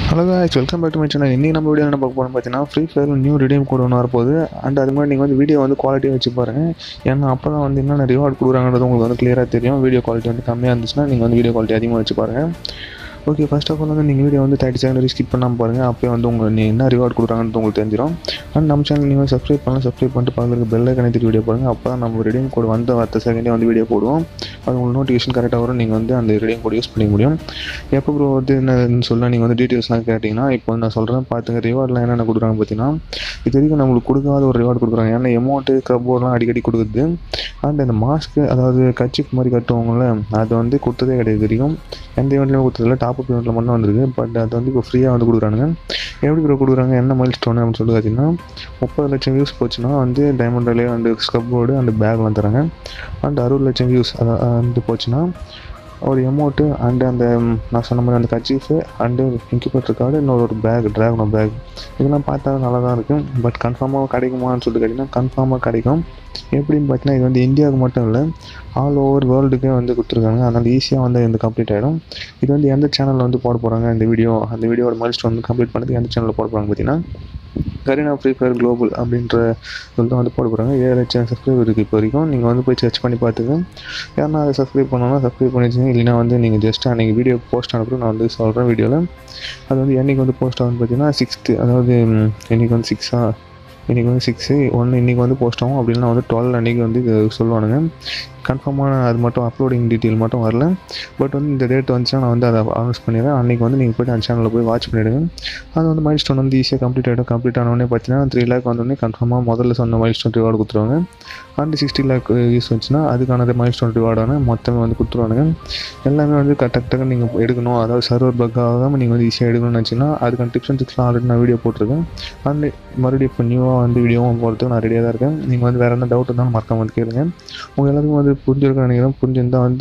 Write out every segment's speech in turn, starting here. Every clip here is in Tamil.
hello guys welcome back to my channel இன்றைக்கி நம்ம வீடியோ என்ன பார்க்க போகிறோம் பார்த்தீங்கன்னா ஃப்ரீ ஃபயரில் நியூ ரிடீம் கோட் ஒன்று வரப்போகுது அண்ட் அது மாதிரி நீங்கள் வந்து வீடியோ வந்து குவாலிட்டியாக வச்சு பாருங்கள் ஏன்னா அப்போ தான் வந்து என்னென்ன ரிவார்ட் கொடுக்குறாங்கன்றது உங்களுக்கு வந்து கிளியராக தெரியும் வீடியோ குவாலிட்டி வந்து கம்மியாக இருந்துச்சுன்னா நீங்கள் வந்து வீடியோ குவாலிட்டி அதிகமாக வச்சு பாருங்கள் ஓகே ஃபர்ஸ்ட் ஆஃப் ஆல் வந்து நீங்கள் வீடியோ வந்து தேர்ட்டி செகண்ட் ஸ்கிப் பண்ணாமல் பாருங்கள் அப்போயே வந்து உங்கள் நீ என்ன ரிவார்ட் கொடுக்குறாங்கன்னு உங்களுக்கு தெரிஞ்சிடும் அண்ட் நம்ம சேனல் நீங்கள் சப்ஸ்கிரைப் பண்ணலாம் சப்ஸ்கிரைப் பண்ணிட்டு பக்கத்தில் பெல் கணக்கு வீடியோ பாருங்கள் அப்போ தான் நம்ம ரிடீம் கோட் வந்து அடுத்த செகண்டே வந்து வீடியோ போடுவோம் அது உங்களுக்கு நோட்டிஃபிகேஷன் கரெக்டாக வரும் நீங்கள் வந்து அந்த ரிடீம் கோட் யூஸ் பண்ணிக்க முடியும் எப்போ ப்ரோ வந்து என்னன்னு சொல்ல நீங்கள் வந்து டீட்டெயில்ஸ்லாம் கேட்டிங்கன்னா இப்போ வந்து நான் சொல்கிறேன் பார்த்துங்க ரிவார்ட்லாம் என்னென்ன கொடுக்குறாங்க பார்த்தீங்கன்னா இது வரைக்கும் நம்மளுக்கு கொடுக்காத ஒரு ரிவார்டு கொடுக்குறாங்க ஏன்னா எமௌண்ட்டு க்ரப்போர்லாம் அடிக்கடி கொடுக்குது அண்ட் இந்த மாஸ்க்கு அதாவது கட்சிக்கு மாதிரி கட்டுவாங்கள்ல அது வந்து கொடுத்ததே கிடையாது இது வரைக்கும் எந்த ஈவெண்ட்லையும் கொடுத்ததில்ல டாப் அப் ஈவெண்ட்டில் மட்டும் வந்திருக்கு பட் அது வந்து இப்போ ஃப்ரீயாக வந்து கொடுக்குறானுங்க எப்படி ப்ரோ கொடுக்குறாங்க என்ன மைல் ஸ்டோன் அப்படின்னு சொல்லி பார்த்தீங்கன்னா முப்பது லட்சம் வியூஸ் போச்சுன்னா வந்து டைமண்ட்லேயே வந்து ஸ்க்ரப் போர்டு அண்ட் பேக்லாம் தராங்க அண்ட் அறுபது லட்சம் வியூஸ் அதான் வந்து போச்சுன்னா ஒரு எமௌண்ட்டு அண்டு அந்த ம், நான் சொன்ன மாதிரி அந்த கச்சீஃபு அண்டு இன்குபேட்டர் கார்டு இன்னொரு ஒரு பேக் ட்ராகனோ பேக் இதெல்லாம் பார்த்தா நல்லா தான் இருக்கும் பட் கன்ஃபார்மாக கிடைக்குமான்னு சொல்லிட்டு கேட்டிங்கன்னா கன்ஃபார்மாக கிடைக்கும் எப்படின்னு பார்த்தீங்கன்னா இது வந்து இந்தியாவுக்கு மட்டும் இல்லை ஆல் ஓவர் வேர்ல்டுக்கே வந்து கொடுத்துருக்காங்க அதனால் ஈஸியாக வந்து இந்த கம்ப்ளீட் ஆகிடும் இது வந்து எந்த சேனலில் வந்து போட போகிறாங்க இந்த வீடியோ அந்த வீடியோட மைல் ஸ்டோன் வந்து கம்ப்ளீட் பண்ணதுக்கு எந்த சேனலில் போட போகிறாங்க பார்த்தீங்கன்னா கரீனா ஃப்ரீ ஃபயர் குளோபல் அப்படின்ற இதில் தான் வந்து போட போகிறாங்க ஏழு லட்சம் சப்ஸ்கிரைபர் இருக்குது இப்போ வரைக்கும் நீங்கள் வந்து போய் சர்ச் பண்ணி பார்த்துங்க யாருன்னா அதை சப்ஸ்கிரைப் பண்ணணும்னா சப்ஸ்கிரைப் பண்ணி வச்சுங்க இல்லைனா வந்து நீங்கள் ஜஸ்ட் அன்றைக்கி வீடியோ போஸ்ட் அனுப்புறது நான் வந்து சொல்கிறேன் வீடியோவில் அது வந்து என்னைக்கு வந்து போஸ்ட் ஆகும்னு பார்த்தீங்கன்னா சிக்ஸ்த்து அதாவது ம், இன்னைக்கு வந்து சிக்ஸா இன்றைக்கி வந்து சிக்ஸு ஒன்று இன்றைக்கி வந்து போஸ்ட் ஆகும் அப்படின்னா வந்து டுவெல் அன்றைக்கி வந்து இது சொல்லுவானுங்க கன்ஃபார்மான அது மட்டும் அப்லோடிங் டீட்டெயில் மட்டும் வரல பட் வந்து இந்த டேட் வந்துச்சுன்னா நான் வந்து அதை அனௌன்ஸ் பண்ணிடுறேன் அன்றைக்கி வந்து நீங்கள் போய்ட்டு அந்த சேனலில் போய் வாட்ச் பண்ணிவிடுங்க அது வந்து மைல் ஸ்டோன் வந்து ஈஸியாக கம்ப்ளீட் ஆகிடும் கம்ப்ளீட் ஆனோடனே பார்த்தீங்கன்னா த்ரீ லேக் வந்தோடனே கன்ஃபார்மாக முதல்ல சொன்ன மைல் ஸ்டோன் ரிவார்டு கொடுத்துருவாங்க அண்ட் சிக்ஸ்டி லேக் யூஸ் வந்துச்சுன்னா அதுக்கான மைல் ஸ்டோன் ரிவார்டான மொத்தமே வந்து கொடுத்துருவானுங்க எல்லாமே வந்து டக்கு டக்கு நீங்கள் எடுக்கணும் அதாவது சர்வர் பக் ஆகாமல் நீங்கள் வந்து ஈஸியாக எடுக்கணும்னு நினச்சிங்கன்னா அதுக்கான டிப்ஸ் அண்ட் டிப்ஸ்லாம் ஆல்ரெடி நான் வீடியோ போட்டிருக்கேன் அண்ட் மறுபடியும் இப்போ நியூவாக வந்து வீடியோவும் போகிறதுக்கு நான் ரெடியாக தான் இருக்கேன் நீங்கள் வந்து வேறு என்ன டவுட் இருந்தாலும் மறக்காம வந்து கேளுங்க உங்கள் எல்லாத்துக்கும் வந்து புரிஞ்சிருக்குன்னு நினைக்கிறேன் புரிஞ்சிருந்தால் வந்து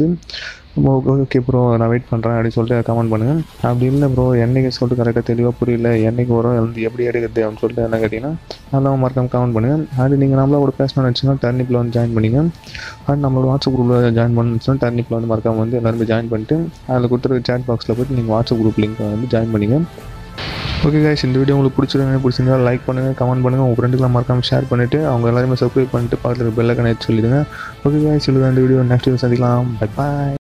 ஓகே ப்ரோ நான் வெயிட் பண்ணுறேன் அப்படின்னு சொல்லிட்டு கமெண்ட் பண்ணுங்கள் அப்படி இல்லை ப்ரோ என்னைக்கு சொல்லிட்டு கரெக்டாக தெளிவாக புரியல என்னைக்கு வரும் வந்து எப்படி எடுக்கிறது அப்படின்னு சொல்லிட்டு என்ன கேட்டிங்கன்னா அதெல்லாம் மறக்காம கமெண்ட் பண்ணுங்கள் அது நீங்கள் நம்மளா கூட பேசணும்னு நினச்சிங்கன்னா டர்னிப்பில் வந்து ஜாயின் பண்ணிங்க அண்ட் நம்மளோட வாட்ஸ்அப் குரூப்பில் ஜாயின் பண்ணணும்னு டர்னிப்பில் வந்து மறக்காம வந்து எல்லாருமே ஜாயின் பண்ணிட்டு அதில் கொடுத்துருக்க சேட் பாக்ஸில் போய்ட்டு நீங்கள் வாட்ஸ்அப் குரூப் லிங்க் வந்து ஜாயின் பண்ணிங்க ஓகே guys இந்த வீடியோ உங்களுக்கு பிடிச்சிருந்தா பிடிச்சிருந்தா லைக் பண்ணுங்கள் கமெண்ட் பண்ணுங்கள் உங்கள் ஃப்ரெண்டுக்குலாம் மறக்காமல் ஷேர் பண்ணிவிட்டு அவங்க எல்லாருமே சப்ஸ்கிரைப் பண்ணிட்டு பக்கத்தில் பெல்லை கனெக்ட் சொல்லிடுங்க ஓகே guys இதுதான் இந்த வீடியோ நெக்ஸ்ட் வீடியோ சந்திக்கலாம் பை பாய்